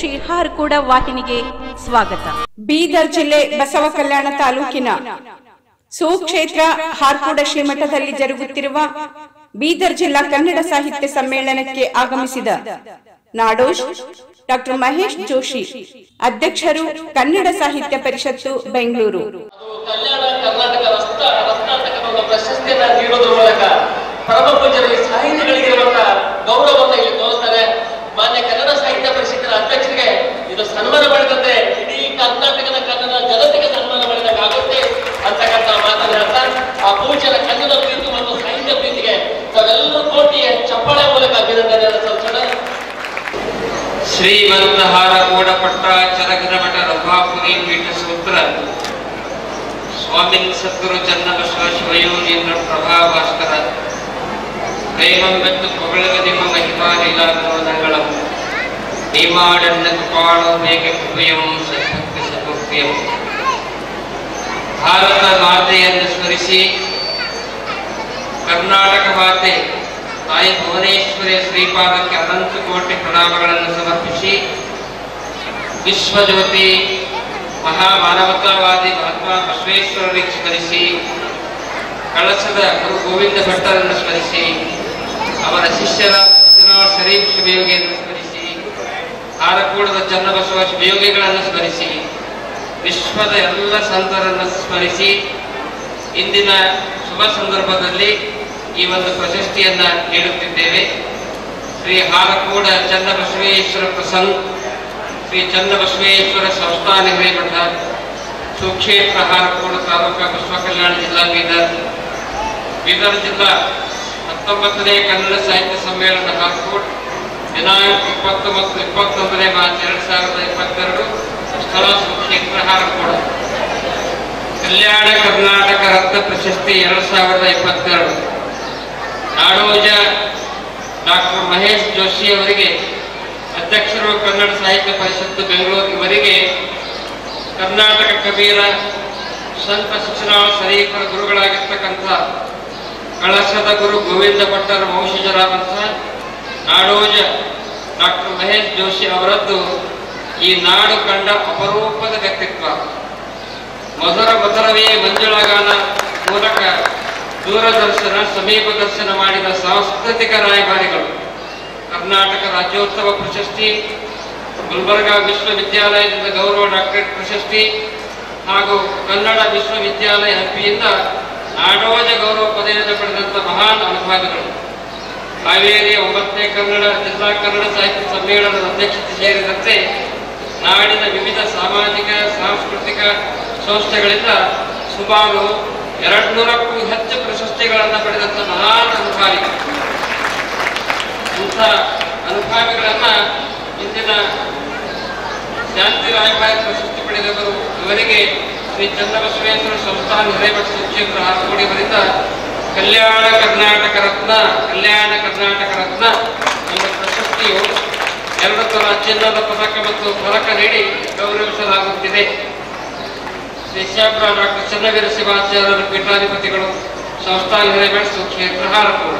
ಶ್ರೀ ಹಾರ್ಕೂಡ ವಾಹಿನಿಗೆ ಸ್ವಾಗತ ಬೀದರ್ ಜಿಲ್ಲೆ ಬಸವ ಕಲ್ಯಾಣ ತಾಲೂಕಿನ ಸುಕ್ಷೇತ್ರ ಹಾರ್ಕೋಡ ಶ್ರೀಮಠದಲ್ಲಿ ಜರುಗುತ್ತಿರುವ ಬೀದರ್ ಜಿಲ್ಲಾ ಕನ್ನಡ ಸಾಹಿತ್ಯ ಸಮ್ಮೇಳನಕ್ಕೆ ಆಗಮಿಸಿದ ನಾಡೋಶ್ ಡಾಕ್ಟರ್ ಮಹೇಶ್ ಜೋಶಿ ಅಧ್ಯಕ್ಷರು ಕನ್ನಡ ಸಾಹಿತ್ಯ ಪರಿಷತ್ತು ಬೆಂಗಳೂರು ಅದು ಕಲ್ಯಾಣ ಕರ್ನಾಟಕ ರಸ್ತ ರತ್ನಾಟಕದ ಪ್ರಶಸ್ತಿಯನ್ನ ನೀಡೋದ್ರ ಮೂಲಕ ಪರಮ ಪೂಜ್ಯರಿಗೆ ಸಾಹಿತಿಗಳಿಗಿರುವಂತಹ ಗೌರವವನ್ನು ಇಲ್ಲಿ ತೋರಿಸ್ತಾರೆ ಮಾನ್ಯ ಕನ್ನಡ ಸಾಹಿತ್ಯ ಪರಿಷತ್ತಿನ ಅಧ್ಯಕ್ಷರಿಗೆ ಇದು ಸನ್ಮಾನ ಮಾಡಿದಂತೆ ಇಡೀ ಕರ್ನಾಟಕದ ಕನ್ನಡ ಜನತೆಗೆ ಸನ್ಮಾನ ಮಾಡಿದಂಗಾಗುತ್ತೆ ಅಂತಕ್ಕಂಥ ಮಾತನ್ನ ಹೇಳ್ತಾ ಆ ಪೂಜ್ಯರ ಕನ್ನಡ ಪ್ರೀತಿ ಮತ್ತು ಸಾಹಿತ್ಯ ಪ್ರೀತಿಗೆ ನಾವೆಲ್ಲರೂ ಕೋಟಿಯ ಚಪ್ಪಾಳೆ ಮೂಲಕ ಅಭಿನಂದನೆಯನ್ನು ಸಲ್ಲಿಸೋಣ ಶ್ರೀಮಂತಹಾರ ಕೂಡಪಟ್ಟ ಚರಗನಮಠ ರಭಾಪುರಿ ಪೀಠ ಸೂತ್ರ ಸ್ವಾಮಿನ್ ಸದ್ಗುರು ಚನ್ನಬಸವ ಶಿವಯೋಗೀಂದ್ರ ಪ್ರಭಾ ಭಾಸ್ಕರ ಪ್ರೇಮಂ ಬೆತ್ತು ಪೊಗಳುವ ನಿಮ್ಮ ಮಹಿಮಾ ಲೀಲಾಗಮನಗಳಂ ನೀಮಾಡನ್ನ ಕೃಪಾಳು ಬೇಗ ಕೃಪೆಯಂ ಸದ್ಭಕ್ತಿ ಸದ್ಭಕ್ತಿಯಂ ಭಾರತ ಮಾತೆಯನ್ನು ಸ್ಮರಿಸಿ ಕರ್ನಾಟಕ ಮಾತೆ ತಾಯಿ ಭುವನೇಶ್ವರಿಯ ಶ್ರೀಪಾದಕ್ಕೆ ಅನಂತ ಕೋಟಿ ಪ್ರಣಾಮಗಳನ್ನು ಸಮರ್ಪಿಸಿ ವಿಶ್ವಜ್ಯೋತಿ ಮಹಾಮಾನವತಾವಾದಿ ಮಹಾತ್ಮ ಬಸವೇಶ್ವರರಿಗೆ ಸ್ಮರಿಸಿ ಕಳಸದ ಗುರು ಗೋವಿಂದ ಭಟ್ಟರನ್ನು ಸ್ಮರಿಸಿ ಅವರ ಶಿಷ್ಯರ ಸಿದ್ಧನಾಳ್ ಶರೀಫ್ ಶಿವಯೋಗಿಯನ್ನು ಸ್ಮರಿಸಿ ಹಾರಕೂಡದ ಚನ್ನಬಸವ ಶಿವಯೋಗಿಗಳನ್ನು ಸ್ಮರಿಸಿ ವಿಶ್ವದ ಎಲ್ಲ ಸಂತರನ್ನು ಸ್ಮರಿಸಿ ಇಂದಿನ ಶುಭ ಸಂದರ್ಭದಲ್ಲಿ ಈ ಒಂದು ಪ್ರಶಸ್ತಿಯನ್ನ ನೀಡುತ್ತಿದ್ದೇವೆ ಶ್ರೀ ಹಾರಕೂಡ ಚನ್ನಬಸವೇಶ್ವರ ಪ್ರಸಂಗ್ ಶ್ರೀ ಚನ್ನಬಸವೇಶ್ವರ ಸಂಸ್ಥಾನ ಹಿರೇಮಠ ಸುಕ್ಷೇತ್ರ ಹಾರಕೂಡ ತಾಲೂಕಾ ಬಸವ ಕಲ್ಯಾಣ ಜಿಲ್ಲಾ ಬೀದರ್ ಬೀದರ್ ಜಿಲ್ಲಾ ಹತ್ತೊಂಬತ್ತನೇ ಕನ್ನಡ ಸಾಹಿತ್ಯ ಸಮ್ಮೇಳನ ಹಾರ್ಕೋಟ್ ದಿನಾಂಕ ಇಪ್ಪತ್ತು ಮತ್ತು ಇಪ್ಪತ್ತೊಂದನೇ ಮಾರ್ಚ್ ಎರಡ್ ಸಾವಿರದ ಇಪ್ಪತ್ತೆರಡು ಸ್ಥಳ ಸುಕ್ಷೇತ್ರ ಹಾರಕೋಡ ಕಲ್ಯಾಣ ಕರ್ನಾಟಕ ರತ್ನ ಪ್ರಶಸ್ತಿ ಎರಡ್ ಸಾವಿರದ ಇಪ್ಪತ್ತೆರಡು ನಾಡೋಜ ಡಾಕ್ಟರ್ ಮಹೇಶ್ ಜೋಶಿ ಅವರಿಗೆ ಅಧ್ಯಕ್ಷರು ಕನ್ನಡ ಸಾಹಿತ್ಯ ಪರಿಷತ್ತು ಬೆಂಗಳೂರು ಇವರಿಗೆ ಕರ್ನಾಟಕ ಕಬೀರ ಸಂತ ಶಿಕ್ಷಣಾಳ ಶರೀಫರ ಗುರುಗಳಾಗಿರ್ತಕ್ಕಂಥ ಕಳಸದ ಗುರು ಗೋವಿಂದ ಭಟ್ಟರ ವಂಶಜರಾದಂತಹ ನಾಡೋಜ ಡಾಕ್ಟರ್ ಮಹೇಶ್ ಜೋಶಿ ಅವರದ್ದು ಈ ನಾಡು ಕಂಡ ಅಪರೂಪದ ವ್ಯಕ್ತಿತ್ವ ಮಧುರ ಮಧುರವೇ ಮಂಜುಳಗಾನ ಮೂಲಕ ದೂರದರ್ಶನ ಸಮೀಪ ದರ್ಶನ ಮಾಡಿದ ಸಾಂಸ್ಕೃತಿಕ ರಾಯಭಾರಿಗಳು ಕರ್ನಾಟಕ ರಾಜ್ಯೋತ್ಸವ ಪ್ರಶಸ್ತಿ ಗುಲ್ಬರ್ಗಾ ವಿಶ್ವವಿದ್ಯಾಲಯದಿಂದ ಗೌರವ ಡಾಕ್ಟರೇಟ್ ಪ್ರಶಸ್ತಿ ಹಾಗೂ ಕನ್ನಡ ವಿಶ್ವವಿದ್ಯಾಲಯ ಹಂಪಿಯಿಂದ ನಾಡೋಜ ಗೌರವ ಪದವಿಯನ್ನು ಪಡೆದಂಥ ಮಹಾನ್ ಅನುಭಾವಿಗಳು ಹಾವೇರಿಯ ಒಂಬತ್ತನೇ ಕನ್ನಡ ಜಿಲ್ಲಾ ಕನ್ನಡ ಸಾಹಿತ್ಯ ಸಮ್ಮೇಳನದ ಅಧ್ಯಕ್ಷತೆ ಸೇರಿದಂತೆ ನಾಡಿನ ವಿವಿಧ ಸಾಮಾಜಿಕ ಸಾಂಸ್ಕೃತಿಕ ಸಂಸ್ಥೆಗಳಿಂದ ಸುಮಾರು ಎರಡು ನೂರಕ್ಕೂ ಹೆಚ್ಚು ಪ್ರಶಸ್ತಿಗಳನ್ನು ಪಡೆದಂಥ ಮಹಾನ್ ಅನುಭಾವಿ ಇಂಥ ಅನುಭಾವಿಗಳನ್ನ ಇಂದಿನ ಶಾಂತಿ ರಾಯಭಾರಿ ಪ್ರಶಸ್ತಿ ಪಡೆದವರು ಇವರಿಗೆ ಶ್ರೀ ಚನ್ನಬಸವೇಶ್ವರ ಸಂಸ್ಥಾನ ಹಿರೇಮಠ ಸುಕ್ಷೇತ್ರ ಹಾಕೋಡಿಯವರಿಂದ ಕಲ್ಯಾಣ ಕರ್ನಾಟಕ ರತ್ನ ಕಲ್ಯಾಣ ಕರ್ನಾಟಕ ರತ್ನ ಎಂಬ ಪ್ರಶಸ್ತಿಯು ಎರಡು ತರ ಚಿನ್ನದ ಪದಕ ಮತ್ತು ಫಲಕ ನೀಡಿ ಗೌರವಿಸಲಾಗುತ್ತಿದೆ ಶ್ರೀಶಾಪುರ ಡಾಕ್ಟರ್ ಚನ್ನವೀರ ಶಿವಾಚಾರ್ಯರ ಪೀಠಾಧಿಪತಿಗಳು ಸಂಸ್ಥಾನ ಹಿರೇಮಠ ಸುಕ್ಷೇತ್ರ ಹಾರಕೋಡ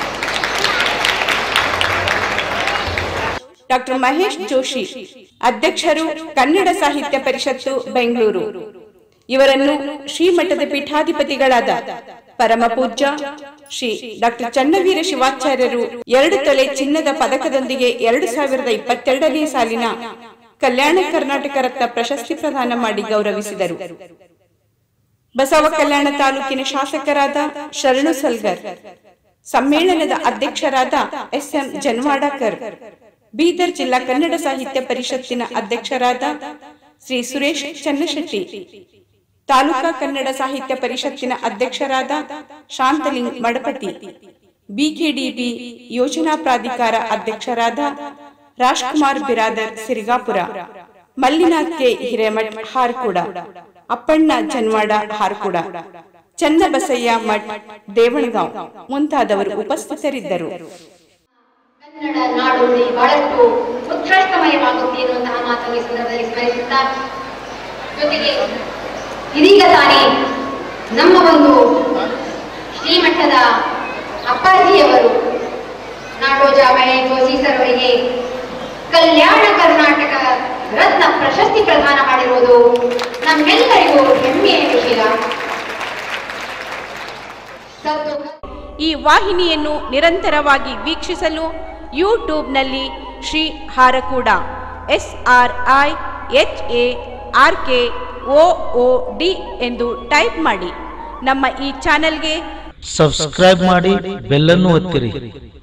ಡಾಕ್ಟರ್ ಮಹೇಶ್ ಜೋಶಿ ಅಧ್ಯಕ್ಷರು ಕನ್ನಡ ಸಾಹಿತ್ಯ ಪರಿಷತ್ತು ಬೆಂಗಳೂರು ಇವರನ್ನು ಶ್ರೀಮಠದ ಪೀಠಾಧಿಪತಿಗಳಾದ ಪರಮ ಪೂಜ್ಯ ಶ್ರೀ ಡಾಕ್ಟರ್ ಚನ್ನವೀರ ಶಿವಾಚಾರ್ಯರು ಎರಡು ತೊಲೆ ಚಿನ್ನದ ಪದಕದೊಂದಿಗೆ ಎರಡು ಸಾವಿರದ ಇಪ್ಪತ್ತೆರಡನೇ ಸಾಲಿನ ಕಲ್ಯಾಣ ಕರ್ನಾಟಕ ರತ್ನ ಪ್ರಶಸ್ತಿ ಪ್ರದಾನ ಮಾಡಿ ಗೌರವಿಸಿದರು ಬಸವ ಕಲ್ಯಾಣ ತಾಲೂಕಿನ ಶಾಸಕರಾದ ಶರಣು ಸಲ್ಗರ್ ಸಮ್ಮೇಳನದ ಅಧ್ಯಕ್ಷರಾದ ಎಸ್ ಎಂ ಜನ್ವಾಡಕರ್ ಬೀದರ್ ಜಿಲ್ಲಾ ಕನ್ನಡ ಸಾಹಿತ್ಯ ಪರಿಷತ್ತಿನ ಅಧ್ಯಕ್ಷರಾದ ಶ್ರೀ ಸುರೇಶ್ ಚನ್ನಶೆಟ್ಟಿ ತಾಲೂಕಾ ಕನ್ನಡ ಸಾಹಿತ್ಯ ಪರಿಷತ್ತಿನ ಅಧ್ಯಕ್ಷರಾದ ಶಾಂತಲಿಂಗ್ ಮಡಪತಿ ಬಿಕೆಡಿಬಿ ಯೋಜನಾ ಪ್ರಾಧಿಕಾರ ಅಧ್ಯಕ್ಷರಾದ ರಾಜ್ಕುಮಾರ್ ಬಿರಾದರ್ ಸಿರಿಗಾಪುರ ಮಲ್ಲಿನಾಥ್ ಕೆ ಹಿರೇಮಠ್ ಹಾರ್ಕುಡ ಅಪ್ಪಣ್ಣ ಜನ್ವಾಡ ಹಾರ್ಕುಡ ಚನ್ನಬಸಯ್ಯ ಮಠ್ ದೇವಣಗಾಂವ್ ಮುಂತಾದವರು ಉಪಸ್ಥಿತರಿದ್ದರು ಕನ್ನಡ ನಾಡು ನುಡಿ ಬಹಳಷ್ಟು ಉತ್ಕೃಷ್ಟಮಯವಾಗುತ್ತೆ ಎನ್ನುವಂತಹ ಮಾತನ್ನು ಈ ಸಂದರ್ಭದಲ್ಲಿ ಸ್ಮರಿಸುತ್ತಾ ಜೊತೆಗೆ ಇದೀಗ ತಾನೇ ನಮ್ಮ ಒಂದು ಶ್ರೀಮಠದ ಅಪ್ಪಾಜಿಯವರು ನಾಡೋಜ ಮಹೇಶ್ ಜೋಶಿ ಸರ್ ಅವರಿಗೆ ಕಲ್ಯಾಣ ಕರ್ನಾಟಕ ರತ್ನ ಪ್ರಶಸ್ತಿ ಪ್ರದಾನ ಮಾಡಿರುವುದು ನಮ್ಮೆಲ್ಲರಿಗೂ ಹೆಮ್ಮೆಯ ವಿಷಯ ಸತ್ತು ಈ ವಾಹಿನಿಯನ್ನು ನಿರಂತರವಾಗಿ ವೀಕ್ಷಿಸಲು ಯೂಟ್ಯೂಬ್ನಲ್ಲಿ Shri Harakuda S R I H A R K O O D ಎಂದು ಟೈಪ್ ಮಾಡಿ ನಮ್ಮ ಈ ಚಾನೆಲ್ಗೆ ಸಬ್ಸ್ಕ್ರೈಬ್ ಮಾಡಿ ಬೆಲ್ಲನ್ನು ಒತ್ತಿರಿ